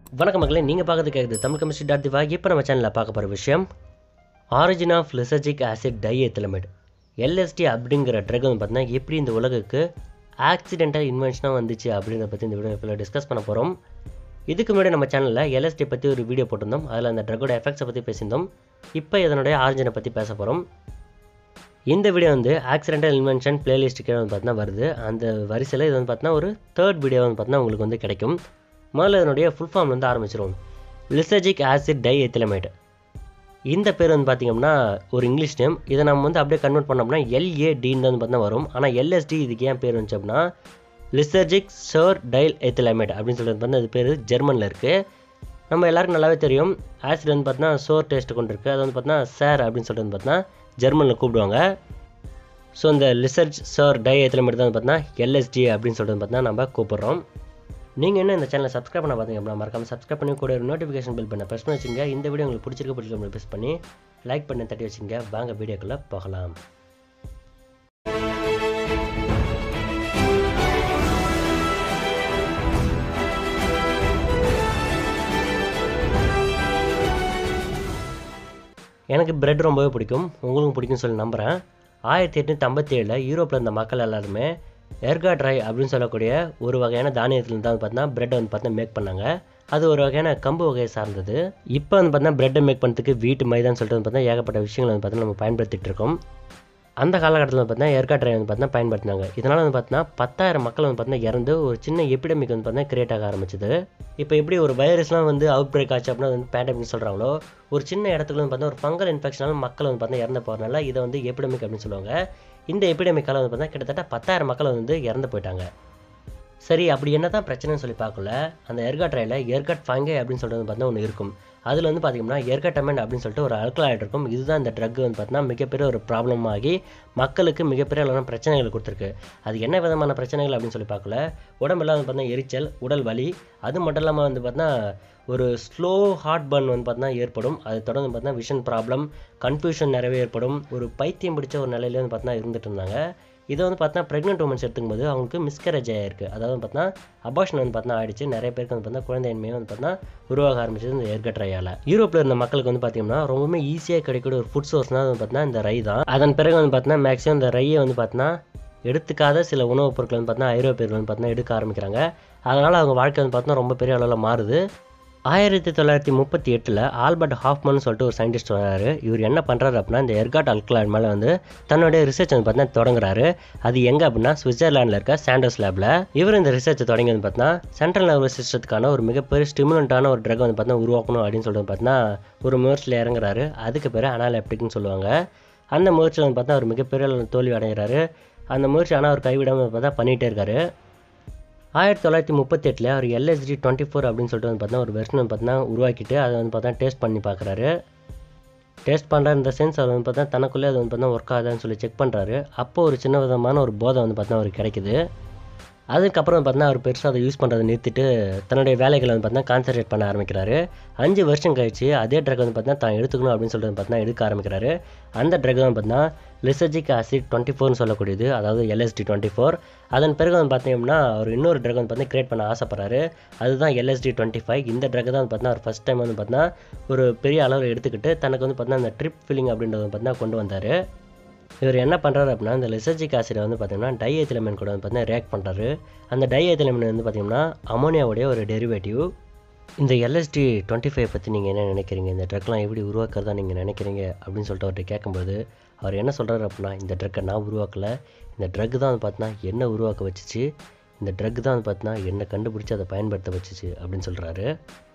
வணக்கம் மக்களே நீங்கள் பார்க்கறது கேட்குது தமிழ் கெமிஸ்ட்ரி டாட் திவா இப்போ நம்ம சேனலில் பார்க்க போகிற விஷயம் origin of lysergic acid diethylamide LSD அப்படிங்கிற ட்ரக் வந்து பார்த்தீங்கன்னா எப்படி இந்த உலகுக்கு ஆக்சிடென்டல் இன்வென்ஷனாக வந்துச்சு அப்படின்றத பற்றி இந்த வீடியோ டிஸ்கஸ் பண்ண போகிறோம் இதுக்கு முன்னாடி நம்ம சேனலில் எல்எஸ்டி பற்றி ஒரு வீடியோ போட்டிருந்தோம் அதில் அந்த ட்ரக்கோட எஃபெக்ட்ஸை பற்றி பேசியிருந்தோம் இப்போ இதனுடைய ஆரிஜினை பற்றி பேச போகிறோம் இந்த வீடியோ வந்து ஆக்சிடென்டல் இன்வென்ஷன் பிளேலிஸ்ட்டுக்கே வந்து பார்த்தீங்கன்னா வருது அந்த வரிசையில் இது வந்து பார்த்தீங்கன்னா ஒரு தேர்ட் வீடியோ வந்து பார்த்தீங்கன்னா உங்களுக்கு வந்து கிடைக்கும் முதல்ல இதனுடைய ஃபுல் ஃபார்ம் வந்து ஆரம்பிச்சிருவோம் லிசர்ஜிக் ஆசிட் டை எத்திலமைட் இந்த பேர் வந்து பார்த்திங்கன்னா ஒரு இங்கிலீஷ் நேம் இதை நம்ம வந்து அப்படியே கன்வெர்ட் பண்ணோம்னா எல்ஏடின்னு வந்து பார்த்தீங்கன்னா வரும் ஆனால் எல்எஸ்டி இதுக்கு ஏன் பேர் வந்துச்சு அப்படின்னா லிசர்ஜிக் சர் டைல் எத்திலமைட் அப்படின்னு சொல்லிட்டு பார்த்தா அது பேர் ஜெர்மனில் இருக்குது நம்ம எல்லாருக்கும் நல்லாவே தெரியும் ஆசிட் வந்து பார்த்தீங்கன்னா சோர் டேஸ்ட் கொண்டு இருக்குது அது வந்து பார்த்தீங்கன்னா சேர் அப்படின்னு சொல்லிட்டு வந்து பார்த்தீங்கன்னா ஜெர்மனில் கூப்பிடுவாங்க ஸோ இந்த லிசர்ஜ் சர் டை எத்திலமைட் தான் பார்த்தீங்கன்னா எல்எஸ்டி அப்படின்னு சொல்லிட்டு பார்த்தீங்கன்னா நம்ம கூப்பிட்றோம் நீங்கள் என்ன இந்த சேனலை சப்ஸ்கிரைப் பண்ண பார்த்தீங்க அப்படின்னா மறக்காம சப்ஸ்கிரைப் பண்ணி கூட ஒரு நோட்டிஃபிகேஷன் பில் பண்ண ப்ரெஸ் பண்ணி வச்சுங்க இந்த வீடியோ உங்களுக்கு பிடிச்சிருக்க பிடிச்சிருக்க ப்ரெஸ் பண்ணி லைக் பண்ணி தட்டி வச்சுங்க வாங்க வீடியோக்குள்ளே போகலாம் எனக்கு பிரெட் ரொம்பவே பிடிக்கும் உங்களுக்கும் பிடிக்கும்னு சொல்லி நம்புகிறேன் ஆயிரத்தி எட்நூற்றி ஐம்பத்தி ஏழில் யூரோப்பில் இருந்த மக்கள் எல்லாருமே எர்கா ட்ரை அப்படின்னு சொல்லக்கூடிய ஒரு வகையான தானியத்துலேருந்து வந்து பார்த்தீங்கன்னா பிரெட் வந்து பார்த்தீங்கன்னா மேக் பண்ணாங்க அது ஒரு வகையான கம்பு வகையை சார்ந்தது இப்போ வந்து பார்த்தீங்கன்னா பிரெட்டை மேக் பண்ணுறதுக்கு வீட்டு மைதான்னு சொல்லிட்டு வந்து பார்த்தீங்கன்னா ஏகப்பட்ட விஷயங்கள் வந்து பார்த்தீங்கன்னா நம்ம பயன்படுத்திட்டு இருக்கோம் அந்த காலகட்டத்தில் வந்து பார்த்தீங்கன்னா எர்கா ட்ரை வந்து பார்த்தீங்கன்னா பயன்படுத்தினாங்க இதனால் வந்து பார்த்தீங்கன்னா பத்தாயிரம் மக்கள் வந்து பார்த்தீங்கன்னா இறந்து ஒரு சின்ன எபிடமிக் வந்து பார்த்தீங்கன்னா கிரியேட் ஆக ஆரம்பிச்சது இப்போ எப்படி ஒரு வைரஸ்லாம் வந்து அவுட் பிரேக் ஆச்சு அப்படின்னா வந்து பேண்டமிக் சொல்கிறாங்களோ ஒரு சின்ன இடத்துல வந்து பார்த்தீங்கன்னா ஒரு ஃபங்கல் இன்ஃபெக்ஷனால மக்கள் வந்து பார்த்தீங்கன்னா இறந்து போகிறனால இதை வந்து எபிடமிக் அப்படின்னு சொல்லுவாங்க இந்த எபிடமிக்கால வந்து பார்த்தீங்கன்னா கிட்டத்தட்ட பத்தாயிரம் மக்கள் வந்து இறந்து போயிட்டாங்க சரி அப்படி என்ன தான் பிரச்சனைன்னு சொல்லி பார்க்கல அந்த எர்கா ட்ரையில் எர்கட் ஃபங்கை அப்படின்னு சொல்லிட்டு வந்து பார்த்தீங்கன்னா ஒன்று இருக்கும் அதில் வந்து பார்த்தீங்கன்னா எர்கட்டமெண்ட் அப்படின்னு சொல்லிட்டு ஒரு அல்கலாய்டு இருக்கும் இதுதான் இந்த ட்ரக் வந்து பார்த்தீங்கன்னா மிகப்பெரிய ஒரு ப்ராப்ளம் ஆகி மக்களுக்கு மிகப்பெரிய அளவான பிரச்சனைகள் கொடுத்துருக்கு அது என்ன விதமான பிரச்சனைகள் அப்படின்னு சொல்லி பார்க்கல உடம்பெல்லாம் வந்து பார்த்தீங்கன்னா எரிச்சல் உடல் வலி அது மட்டும் இல்லாமல் வந்து பார்த்தீங்கன்னா ஒரு ஸ்லோ ஹார்ட் பர்ன் வந்து பார்த்தீங்கன்னா ஏற்படும் அது தொடர்ந்து பார்த்தீங்கன்னா விஷன் ப்ராப்ளம் கன்ஃபியூஷன் நிறையவே ஏற்படும் ஒரு பைத்தியம் பிடிச்ச ஒரு நிலையில வந்து பார்த்தீங்கன்னா இருந்துட்டு இருந்தாங்க இதை வந்து பார்த்தீங்கன்னா ப்ரெக்னென்ட் உமன்ஸ் எடுத்துக்கும்போது அவங்களுக்கு மிஸ்கரேஜ் ஆயிருக்கு அதாவது பார்த்தீங்கன்னா அபாஷன் வந்து பார்த்தீங்கன்னா ஆயிடுச்சு நிறைய பேருக்கு வந்து பார்த்தீங்கன்னா குழந்தையின்மையை வந்து பார்த்தீங்கன்னா உருவாக ஆரம்பிச்சது இந்த ஏற்கட் ரையால் யூரோப்பில் இருந்த மக்களுக்கு வந்து பார்த்தீங்கன்னா ரொம்பவுமே ஈஸியாக கிடைக்கக்கூடிய ஒரு ஃபுட் சோர்ஸ்னால் வந்து பார்த்தீங்கன்னா இந்த ரை தான் அதன் பிறகு வந்து பார்த்தீங்கன்னா மேக்ஸிமம் இந்த ரையை வந்து பார்த்தீங்கன்னா எடுத்துக்காத சில உணவுப் பொருட்கள் வந்து பார்த்தீங்கன்னா ஐரோப்பியர்கள் வந்து பார்த்தீங்கன்னா எடுக்க ஆரம்பிக்கிறாங்க அதனால் அவங்க வாழ்க்கை வந்து பார்த்தீங்கன்னா ரொம்ப பெரிய அளவில் மாறுது ஆயிரத்தி தொள்ளாயிரத்தி முப்பத்தி எட்டில் ஆல்பர்ட் ஹாஃப்மன் சொல்லிட்டு ஒரு சயின்டிஸ்ட் வராரு இவர் என்ன பண்ணுறாரு அப்படின்னா இந்த எர்காட் அல்கலாய்ட் மேலே வந்து தன்னுடைய ரிசர்ச் வந்து பார்த்தீங்கன்னா தொடங்குறாரு அது எங்கே அப்படின்னா சுவிட்சர்லாண்டில் இருக்க சாண்டர்ஸ் லேபில் இவர் இந்த ரிசர்ச் தொடங்கி வந்து பார்த்தீங்கன்னா சென்ட்ரல் நர்வஸ் சிஸ்டத்துக்கான ஒரு மிகப்பெரிய ஸ்டிமுலண்ட்டான ஒரு ட்ரக் வந்து பார்த்தீங்கன்னா உருவாக்கணும் அப்படின்னு சொல்லிட்டு பார்த்தீங்கன்னா ஒரு முயற்சியில் இறங்குறாரு அதுக்கு பேர் அனாலெப்டிக்னு சொல்லுவாங்க அந்த முயற்சியில் வந்து பார்த்தா அவர் மிகப்பெரிய அளவுல தோல்வி அடைகிறாரு அந்த முயற்சி ஆனால் அவர் கைவிடாமல் பார்த்தா பண்ணிகிட்டே இருக்காரு ஆயிரத்தி தொள்ளாயிரத்தி முப்பத்தி எட்டில் அவர் எல்எஸ்டி டுவெண்ட்டி ஃபோர் அப்படின்னு சொல்லிட்டு வந்து பார்த்தா ஒரு வெர்ஷன் வந்து பார்த்தீங்கன்னா உருவாக்கிட்டு அதை வந்து பார்த்தா டேஸ்ட் பண்ணி பார்க்குறாரு டேஸ்ட் பண்ணுற இந்த சென்ஸ் அவர் வந்து பார்த்தா தனக்குள்ளே அது வந்து பார்த்தா ஒர்க் ஆகுதான்னு சொல்லி செக் பண்ணுறாரு அப்போ ஒரு சின்ன விதமான ஒரு போதை வந்து பார்த்தா அவருக்கு கிடைக்குது அதுக்கப்புறம் பார்த்தீங்கன்னா அவர் பெருசாக அதை யூஸ் பண்ணுறதை நிறுத்திட்டு தன்னுடைய வேலைகளை வந்து பார்த்தீங்கன்னா கான்சன்ட்ரேட் பண்ண ஆரம்பிக்கிறாரு அஞ்சு வருஷம் கழிச்சு அதே ட்ரக் வந்து பார்த்தீங்கன்னா தான் எடுத்துக்கணும் அப்படின்னு சொல்லிட்டு பார்த்தீங்கன்னா எடுக்க ஆரம்பிக்கிறாரு அந்த ட்ரக் தான் பார்த்தீங்கன்னா லிசர்ஜிக் ஆசிட் டுவெண்ட்டி ஃபோர்னு சொல்லக்கூடியது அதாவது எல்எஸ்டி டுவெண்ட்டி ஃபோர் அதன் பிறகு வந்து பார்த்தீங்கன்னா அவர் இன்னொரு ட்ரக் வந்து பார்த்தீங்கன்னா கிரியேட் பண்ண ஆசைப்படுறாரு அதுதான் எல்எஸ்டி டுவெண்ட்டி ஃபைவ் இந்த ட்ரக் தான் வந்து பார்த்தீங்கன்னா அவர் ஃபஸ்ட் டைம் வந்து பார்த்தீங்கன்னா ஒரு பெரிய அளவில் எடுத்துக்கிட்டு தனக்கு வந்து பார்த்தீங்கன்னா அந்த ட்ரிப் ஃபில்லிங் அப்படின்றத வந்து பார்த்தீங்கன்னா கொண்டு வந்தார் இவர் என்ன பண்ணுறாரு அப்படின்னா இந்த லிசர்ஜிக் ஆசிடை வந்து பார்த்தீங்கன்னா டைஎத்திலமென் கூட வந்து பார்த்தீங்கன்னா ரியாக்ட் பண்ணுறாரு அந்த டைஎத்திலமென் வந்து பார்த்தீங்கன்னா அமோனியாவுடைய ஒரு டெரிவேட்டிவ் இந்த எல்எஸ்டி டுவெண்ட்டி ஃபைவ் பற்றி நீங்கள் என்ன நினைக்கிறீங்க இந்த ட்ரக்லாம் எப்படி உருவாக்குறதா நீங்கள் நினைக்கிறீங்க அப்படின்னு சொல்லிட்டு அவர்கிட்ட கேட்கும்போது அவர் என்ன சொல்கிறாரு அப்படின்னா இந்த ட்ரக்கை நான் உருவாக்கலை இந்த ட்ரக் தான் வந்து பார்த்தீங்கன்னா என்ன உருவாக்க வச்சுச்சு இந்த ட்ரக் தான் வந்து பார்த்தீங்கன்னா என்னை கண்டுபிடிச்சி அதை பயன்படுத்த வச்சுச்சு அப்படின்னு சொல்கிறாரு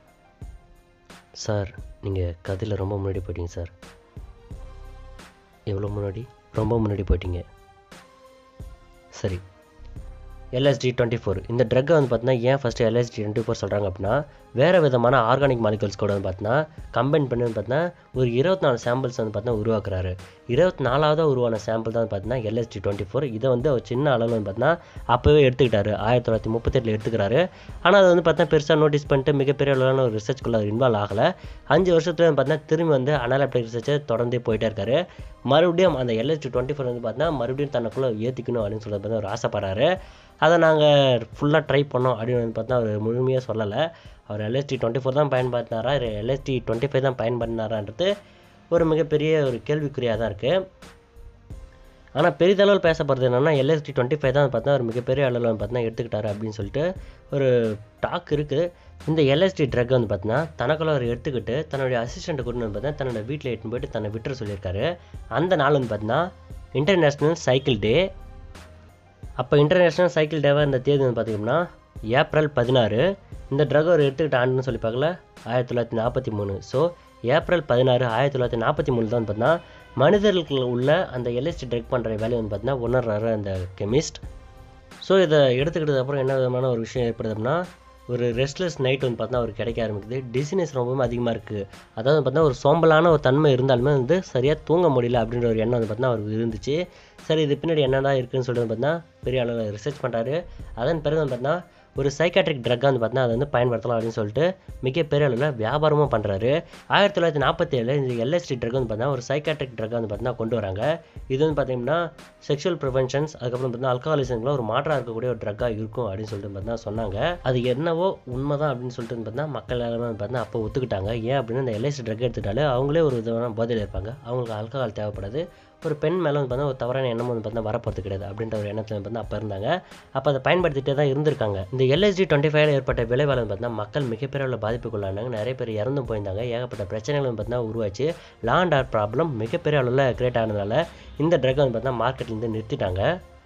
சார் நீங்கள் கதையில் ரொம்ப முன்னாடி போயிட்டீங்க சார் எவ்வளோ முன்னாடி ரொம்ப முன்னாடி போயிட்டீங்க சரி எல்எஸ்டி டுவெண்ட்டி ஃபோர் இந்த ட்ரக்கை வந்து பார்த்தீங்கன்னா ஏன் ஃபஸ்ட்டு எல்எஸ்டி டுவெண்ட்டி ஃபோர் சொல்கிறாங்க அப்படின்னா வேறு விதமான ஆர்கானிக் மாலிகல்ஸ் கூட வந்து பார்த்தீங்கன்னா கம்பைன் பண்ணி வந்து பார்த்தீங்கன்னா ஒரு இருபத்தி நாலு சாம்பிள்ஸ் வந்து பார்த்தீங்கன்னா உருவாக்குறாரு இருபத்தி நாலாவதாக உருவான சாம்பிள் தான் பார்த்தீங்கன்னா எல்எஸ்டி டுவெண்ட்டி ஃபோர் இதை வந்து அவர் சின்ன அளவில் வந்து பார்த்தீங்கன்னா அப்போவே எடுத்துக்கிட்டாரு ஆயிரத்தி தொள்ளாயிரத்தி முப்பத்தெட்டில் எடுத்துக்கிறாரு ஆனால் அது வந்து பார்த்தா பெருசாக நோட்டீஸ் பண்ணிட்டு மிகப்பெரிய அளவிலான ஒரு ரிசர்ச்குள்ளே அவர் இன்வால்வ் ஆகலை அஞ்சு வருஷத்துல வந்து பார்த்தீங்கன்னா திரும்பி வந்து அனாலிப்டிக் ரிசர்ச்சை தொடர்ந்தே போயிட்டே இருக்காரு மறுபடியும் அந்த எல்எஸ்டி டுவெண்ட்டி ஃபோர் வந்து பார்த்தீங்கன்னா மறுபடியும் தனக்குள்ளே ஏற்றிக்கணும் அப்படின்னு சொல்லி பார்த்தா அவர் ஆசைப்படுறாரு அதை நாங்கள் ஃபுல்லாக ட்ரை பண்ணோம் அப்படின்னு வந்து பார்த்தா அவர் முழுமையாக சொல்லலை அவர் எல்எஸ்டி டுவெண்ட்டி ஃபோர் தான் பயன்படுத்தினாரா எல்எஸ்டி டுவெண்ட்டி ஃபைவ் தான் பயன்படுத்தினாரான்றது ஒரு மிகப்பெரிய ஒரு கேள்விக்குறியாக தான் இருக்குது ஆனால் பெரிதளவில் பேசப்படுறது என்னென்னா எல்எஸ்டி டுவெண்ட்டி ஃபைவ் தான் பார்த்தா ஒரு மிகப்பெரிய அளவில் வந்து பார்த்தீங்கன்னா எடுத்துக்கிட்டாரு அப்படின்னு சொல்லிட்டு ஒரு டாக் இருக்குது இந்த எல்எஸ்டி ட்ரக் வந்து பார்த்தீங்கன்னா தனக்குள்ள அவர் எடுத்துக்கிட்டு தன்னுடைய அசிஸ்டண்ட்டை கொண்டு வந்து பார்த்தீங்கன்னா தன்னோட வீட்டில் எடுத்துன்னு போயிட்டு தன்னை விட்டுற சொல்லியிருக்காரு அந்த நாள் வந்து பார்த்தீங்கன்னா இன்டர்நேஷ்னல் சைக்கிள் டே அப்போ இன்டர்நேஷ்னல் சைக்கிள் டேவாக இந்த தேதி வந்து பார்த்திங்கன்னா ஏப்ரல் பதினாறு இந்த ட்ரக் அவர் எடுத்துக்கிட்ட ஆண்டுன்னு சொல்லி பார்க்கல ஆயிரத்தி தொள்ளாயிரத்தி நாற்பத்தி மூணு ஸோ ஏப்ரல் பதினாறு ஆயிரத்தி தொள்ளாயிரத்தி நாற்பத்தி மூணு தான் பார்த்தீங்கன்னா மனிதர்களுக்கு உள்ள அந்த எல்எஸ்டி ட்ரக் பண்ணுற வேலையை வந்து பார்த்தீங்கன்னா உணர்றாரு அந்த கெமிஸ்ட் ஸோ இதை எடுத்துக்கிட்டது அப்புறம் என்ன விதமான ஒரு விஷயம் ஏற்படுதுன்னா ஒரு ரெஸ்ட்லெஸ் நைட் வந்து பார்த்தா அவருக்கு கிடைக்க ஆரம்பிக்குது டிசினஸ் ரொம்பவும் அதிகமாக இருக்குது அதாவது பார்த்தா ஒரு சோம்பலான ஒரு தன்மை இருந்தாலுமே வந்து சரியாக தூங்க முடியல அப்படின்ற ஒரு எண்ணம் வந்து பார்த்தா அவருக்கு இருந்துச்சு சரி இது பின்னாடி என்னடா இருக்குன்னு சொல்லிட்டு பார்த்தா பெரிய அளவில் ரிசர்ச் பண்ணுறாரு அதன் பிறகு வந்து பார்த்தா ஒரு சைக்காட்ரிக் ட்ரக்காக வந்து பார்த்தீங்கன்னா அதை வந்து பயன்படுத்தலாம் அப்படின்னு சொல்லிட்டு மிகப்பெரிய அளவில் வியாபாரமும் பண்ணுறாரு ஆயிரத்தி தொள்ளாயிரத்தி நாற்பத்தி ஏழில் இந்த எல்எஸ்டி ட்ரக் வந்து பார்த்தீங்கன்னா ஒரு சைக்காட்ரிக் ட்ரக்காக வந்து பார்த்தீங்கன்னா கொண்டு வராங்க இது வந்து பார்த்தீங்கன்னா செக்ஷுவல் ப்ரிவென்ஷன்ஸ் அதுக்கப்புறம் பார்த்தீங்கன்னா அல்கஹாலிசம்ல ஒரு மாற்றாக இருக்கக்கூடிய ஒரு ட்ரக்காக இருக்கும் அப்படின்னு சொல்லிட்டு பார்த்தீங்கன்னா சொன்னாங்க அது என்னவோ உண்மைதான் அப்படின்னு சொல்லிட்டு வந்து பார்த்தீங்கன்னா மக்கள் எல்லாருமே வந்து பார்த்தீங்கன்னா அப்போ ஒத்துக்கிட்டாங்க ஏன் அப்படின்னு இந்த எல்எஸ்டி ட்ரக் எடுத்துட்டாலே அவங்களே ஒரு விதமான போதையில் இருப்பாங்க அவங்களுக்கு ஆல்கஹால் தேவைப்படாது ஒரு பெண் மேலே வந்து பார்த்தா ஒரு தவறான எண்ணம் வந்து பார்த்தா வரப்போகிறது கிடையாது அப்படின்ற ஒரு எண்ணத்தில் வந்து அப்போ இருந்தாங்க அப்போ அதை பயன்படுத்திட்டே தான் இருந்திருக்காங்க இந்த எல்எஸ்டி டுவெண்ட்டி ஃபைவ்ல ஏற்பட்ட விளைவால் வந்து பார்த்தீங்கன்னா மக்கள் மிகப்பெரிய அளவில் பாதிப்புக்குள்ளானாங்க நிறைய பேர் இறந்தும் போயிருந்தாங்க ஏகப்பட்ட பிரச்சனைகள் வந்து பார்த்தீங்கன்னா உருவாச்சு லா அண்ட் ஆர்ட் ப்ராப்ளம் மிகப்பெரிய அளவில் கிரியேட் ஆனதுனால இந்த ட்ரக் வந்து பார்த்தீங்கன்னா மார்க்கெட்லேருந்து நிறுத்திட்டாங்க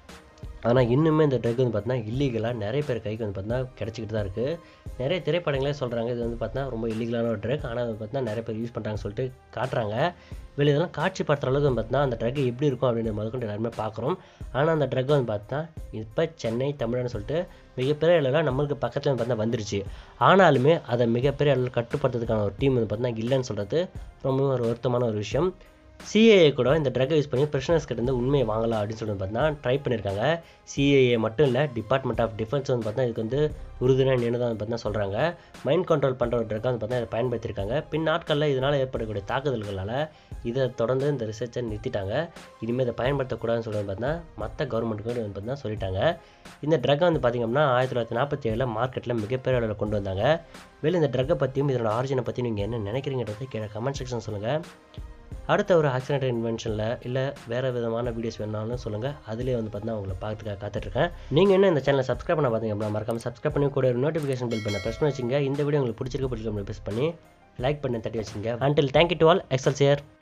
ஆனால் இன்னுமே இந்த ட்ரக் வந்து பார்த்தீங்கன்னா இல்லீகலாக நிறைய பேர் கைக்கு வந்து பார்த்தீங்கன்னா கிடச்சிக்கிட்டு தான் இருக்குது நிறைய திரைப்படங்களே சொல்கிறாங்க இது வந்து பார்த்தீங்கன்னா ரொம்ப இல்லீகலான ஒரு ட்ரக் ஆனால் வந்து பார்த்தீங்கன்னா நிறைய பேர் யூஸ் பண்ணுறாங்கன்னு சொல்லிட்டு காட்டுறாங்க வெளியே இதெல்லாம் காட்சிப்படுத்துற அளவுக்கு வந்து பார்த்தீங்கன்னா அந்த ட்ரக் எப்படி இருக்கும் அப்படின்னு முதற்கொண்டு எல்லாருமே பார்க்குறோம் ஆனால் அந்த ட்ரக் வந்து பார்த்தா இப்போ சென்னை தமிழ்னு சொல்லிட்டு மிகப்பெரிய அளவில் நம்மளுக்கு பக்கத்தில் வந்து பார்த்தா வந்துருச்சு ஆனாலுமே அதை மிகப்பெரிய அளவில் கட்டுப்படுத்துறதுக்கான ஒரு டீம் வந்து பார்த்தீங்கன்னா இல்லைன்னு சொல்கிறது ரொம்பவும் ஒரு வருத்தமான ஒரு விஷயம் சிஏஏ கூட இந்த ட்ரக்கை யூஸ் பண்ணி பிரிஷனர்ஸ் கிட்ட இருந்து உண்மையை வாங்கலாம் அப்படின்னு சொல்லிட்டு பார்த்தீங்கன்னா ட்ரை பண்ணியிருக்காங்க சிஏஏ மட்டும் இல்லை டிபார்ட்மெண்ட் ஆஃப் டிஃபென்ஸ் வந்து பார்த்தா இதுக்கு வந்து உறுதுணை நின்று தான் பார்த்தீங்கன்னா சொல்கிறாங்க மைண்ட் கண்ட்ரோல் பண்ணுற ஒரு ட்ரக்கை வந்து பார்த்தா இதை பயன்படுத்தியிருக்காங்க பின் நாட்களில் இதனால் ஏற்படக்கூடிய தாக்குதல்களால் இதை தொடர்ந்து இந்த ரிசர்ச்சை நிறுத்திட்டாங்க இனிமேல் இதை பயன்படுத்தக்கூடாதுன்னு சொல்லிட்டு பார்த்தா மற்ற கவர்மெண்ட்டுக்கு வந்து பார்த்தீங்கன்னா சொல்லிட்டாங்க இந்த ட்ரக்கை வந்து பார்த்திங்கன்னா ஆயிரத்தி தொள்ளாயிரத்தி நாற்பத்தி ஏழில் மார்க்கெட்டில் மிகப்பெரிய அளவில் கொண்டு வந்தாங்க வெளியே இந்த ட்ரக்கை பற்றியும் இதனோட ஆரிஜினை பற்றி நீங்கள் என்ன நினைக்கிறீங்கிறத கீழே கமெண்ட் செக்ஷன் சொல்லுங்கள் அடுத்த ஒரு ஆக்சிடென்ட் இன்வென்ஷனில் இல்லை வேறு விதமான வீடியோஸ் வேணாலும் சொல்லுங்கள் அதிலே வந்து பார்த்தீங்கன்னா உங்களை பார்த்துக்க காத்துட்ருக்கேன் நீங்கள் என்ன இந்த சேனலை சப்ஸ்கிரைப் பண்ண பார்த்தீங்க அப்படின்னா மறக்காம சப்ஸ்கிரைப் பண்ணி கூட ஒரு நோட்டிஃபிகேஷன் பில் பண்ண ப்ரெஸ் பண்ணி வச்சுங்க இந்த வீடியோ உங்களுக்கு பிடிச்சிருக்க பிடிச்சிருக்க ப்ரெஸ் பண்ணி லைக் பண்ணி தட்டி வச்சுங்க அண்டில் தேங்க்யூ டு ஆல் எக்ஸல் சேர்